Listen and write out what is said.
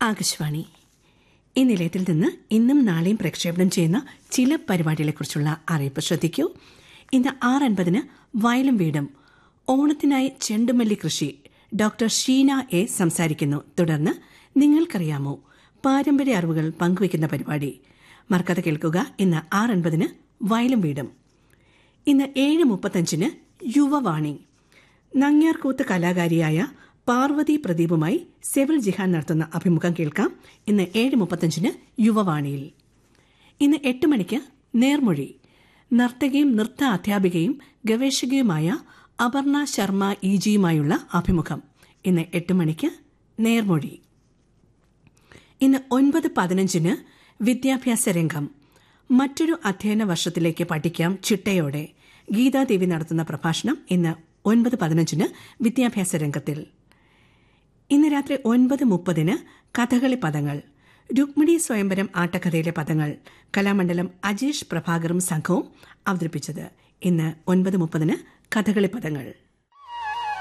ആകാശവാണി ഈ നിലയത്തിൽ നിന്ന് ഇന്നും നാളെയും പ്രക്ഷേപണം ചെയ്യുന്ന ചില പരിപാടികളെക്കുറിച്ചുള്ള അറിയിപ്പ് ശ്രദ്ധിക്കൂ ഇന്ന് ആറ് അൻപതിന് വയലും വീടും ഓണത്തിനായി ചെണ്ടുമല്ലി കൃഷി ഡോക്ടർ ഷീന എ സംസാരിക്കുന്നു തുടർന്ന് നിങ്ങൾക്കറിയാമോ പാരമ്പര്യ അറിവുകൾ പങ്കുവയ്ക്കുന്ന പരിപാടി മറക്കാതെ കേൾക്കുക ഇന്ന് ആറ് അൻപതിന് വയലും വീടും ഇന്ന് ഏഴ് മുപ്പത്തഞ്ചിന് യുവവാണി നങ്ങ്യാർകൂത്ത് കലാകാരിയായ പാർവതി പ്രദീപുമായി സെവിൽ ജിഹാൻ നടത്തുന്ന അഭിമുഖം കേൾക്കാം ഇന്ന് ഏഴ് മുപ്പത്തഞ്ചിന് യുവവാണിയിൽ ഇന്ന് എട്ട് മണിക്ക് നേർമൊഴി നർത്തകിയും നൃത്ത അധ്യാപികയും ഗവേഷകയുമായ അപർണ ശർമ്മ ഇ ജിയുമായുള്ള അഭിമുഖം ഇന്ന് എട്ട് മണിക്ക് നേർമൊഴി ഇന്ന് ഒൻപത് പതിനഞ്ചിന് വിദ്യാഭ്യാസ രംഗം മറ്റൊരു അധ്യയന വർഷത്തിലേക്ക് പഠിക്കാം ചിട്ടയോടെ ഗീതാദേവി നടത്തുന്ന പ്രഭാഷണം ഇന്ന് ഒൻപത് പതിനഞ്ചിന് വിദ്യാഭ്യാസ രംഗത്തിൽ ഇന്ന് രാത്രി ഒൻപത് മുപ്പതിന് കഥകളി പദങ്ങൾ രുക്മിണി സ്വയംവരം ആട്ടക്കഥയിലെ പദങ്ങൾ കലാമണ്ഡലം അജേഷ് പ്രഭാകറും സംഘവും അവതരിപ്പിച്ചത് ഇന്ന് ഒൻപത് മുപ്പതിന് കഥകളി പദങ്ങൾ